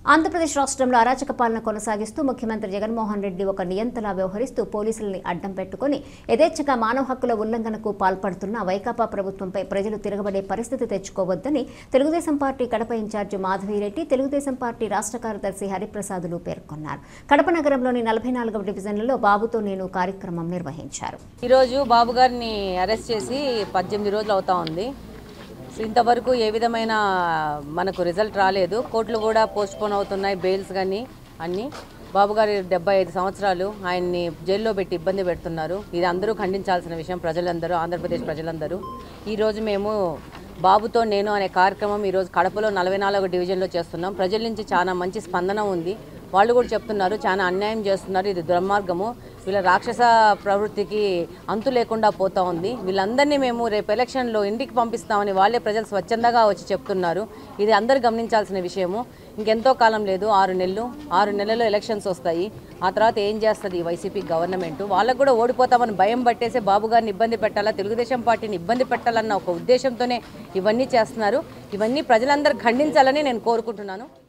ఆంధ్రప్రదేశ్ రాష్ట్రంలో అరాచక పాలన కొనసాగిస్తూ ముఖ్యమంత్రి జగన్మోహన్ రెడ్డి ఒక నియంతలా వ్యవహరిస్తూ పోలీసుల్ని అడ్డం పెట్టుకుని యథేచ్ఛగా మానవ హక్కుల ఉల్లంఘనకు పాల్పడుతున్న వైకాపా ప్రభుత్వంపై ప్రజలు తిరగబడే పరిస్థితి తెచ్చుకోవద్దని Telugu Desam party Kadapa incharge Madhavi Reddy Telugu Desam party రాష్ట్ర కార్యదర్శి హరిప్రసాదులు పేర్కొన్నారు కడప నగరంలోని నలభై నాలుగవ డివిజన్లలో బాబుతో నేను కార్యక్రమం నిర్వహించారు ఈరోజు బాబు గారిని అరెస్ట్ చేసి పద్దెనిమిది రోజులు అవుతా ఉంది సో ఇంతవరకు ఏ విధమైన మనకు రిజల్ట్ రాలేదు కోర్టులు కూడా పోస్ట్పోన్ అవుతున్నాయి బెయిల్స్ కానీ అన్నీ బాబు గారి డెబ్బై ఐదు సంవత్సరాలు ఆయన్ని జైల్లో పెట్టి ఇబ్బంది పెడుతున్నారు ఇది అందరూ ఖండించాల్సిన విషయం ప్రజలందరూ ఆంధ్రప్రదేశ్ ప్రజలందరూ ఈరోజు మేము బాబుతో నేను అనే కార్యక్రమం ఈరోజు కడపలో నలభై నాలుగో డివిజన్లో చేస్తున్నాం ప్రజల నుంచి చాలా మంచి స్పందన ఉంది వాళ్ళు కూడా చెప్తున్నారు చాలా అన్యాయం చేస్తున్నారు ఇది దుర్మార్గము వీళ్ళ రాక్షస ప్రవృత్తికి అంతు లేకుండా పోతా ఉంది వీళ్ళందరినీ మేము రేపు ఎలక్షన్లో ఇంటికి పంపిస్తామని వాళ్ళే ప్రజలు స్వచ్ఛందంగా వచ్చి చెప్తున్నారు ఇది అందరు గమనించాల్సిన విషయము ఇంకెంతో కాలం లేదు ఆరు నెలలు ఆరు నెలల్లో ఎలక్షన్స్ వస్తాయి ఆ తర్వాత ఏం చేస్తుంది ఈ వైసీపీ గవర్నమెంట్ వాళ్ళకు కూడా ఓడిపోతామని భయం పట్టేసే బాబు గారిని ఇబ్బంది పెట్టాలా తెలుగుదేశం పార్టీని ఇబ్బంది పెట్టాలన్న ఒక ఉద్దేశంతోనే ఇవన్నీ చేస్తున్నారు ఇవన్నీ ప్రజలందరూ ఖండించాలని నేను కోరుకుంటున్నాను